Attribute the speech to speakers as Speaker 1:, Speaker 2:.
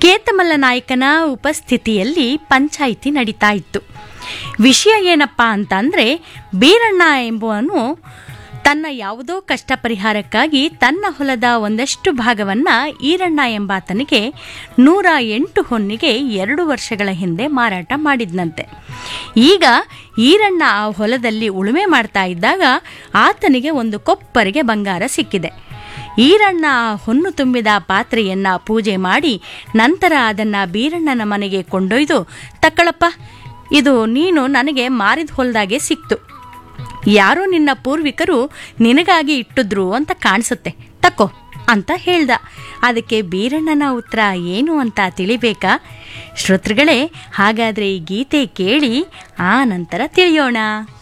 Speaker 1: ಕೇತಮಲ್ಲ ನಾಯಕನ ಉಪಸ್ಥಿತಿಯಲ್ಲಿ ಪಂಚಾಯಿತಿ ನಡೀತಾ ಇತ್ತು ವಿಷಯ ಏನಪ್ಪ ಅಂತಂದರೆ ಬೀರಣ್ಣ ಎಂಬುವನು ತನ್ನ ಯಾವುದೋ ಕಷ್ಟ ಪರಿಹಾರಕ್ಕಾಗಿ ತನ್ನ ಹೊಲದ ಒಂದಷ್ಟು ಭಾಗವನ್ನು ಈರಣ್ಣ ಎಂಬಾತನಿಗೆ ನೂರ ಎಂಟು ಹೊನ್ನಿಗೆ ಎರಡು ವರ್ಷಗಳ ಹಿಂದೆ ಮಾರಾಟ ಮಾಡಿದ್ನಂತೆ ಈಗ ಈರಣ್ಣ ಆ ಹೊಲದಲ್ಲಿ ಉಳುಮೆ ಮಾಡ್ತಾ ಇದ್ದಾಗ ಆತನಿಗೆ ಒಂದು ಕೊಪ್ಪರಿಗೆ ಬಂಗಾರ ಸಿಕ್ಕಿದೆ ಈರಣ್ಣ ಆ ಹೊನ್ನು ತುಂಬಿದ ಪಾತ್ರೆಯನ್ನ ಪೂಜೆ ಮಾಡಿ ನಂತರ ಅದನ್ನ ಬೀರಣ್ಣನ ಮನೆಗೆ ಕೊಂಡೊಯ್ದು ತಕ್ಕಳಪ್ಪ ಇದು ನೀನು ನನಗೆ ಮಾರಿದ ಹೊಲದಾಗೆ ಸಿಕ್ತು ಯಾರೋ ನಿನ್ನ ಪೂರ್ವಿಕರು ನಿನಗಾಗಿ ಇಟ್ಟಿದ್ರು ಅಂತ ಕಾಣಿಸುತ್ತೆ ತಕ್ಕೋ ಅಂತ ಹೇಳ್ದ ಅದಕ್ಕೆ ಬೀರಣ್ಣನ ಉತ್ತರ ಏನು ಅಂತ ತಿಳಿಬೇಕಾ ಶ್ರೋತೃಗಳೇ ಹಾಗಾದರೆ ಈ ಗೀತೆ ಕೇಳಿ ಆ ನಂತರ ತಿಳಿಯೋಣ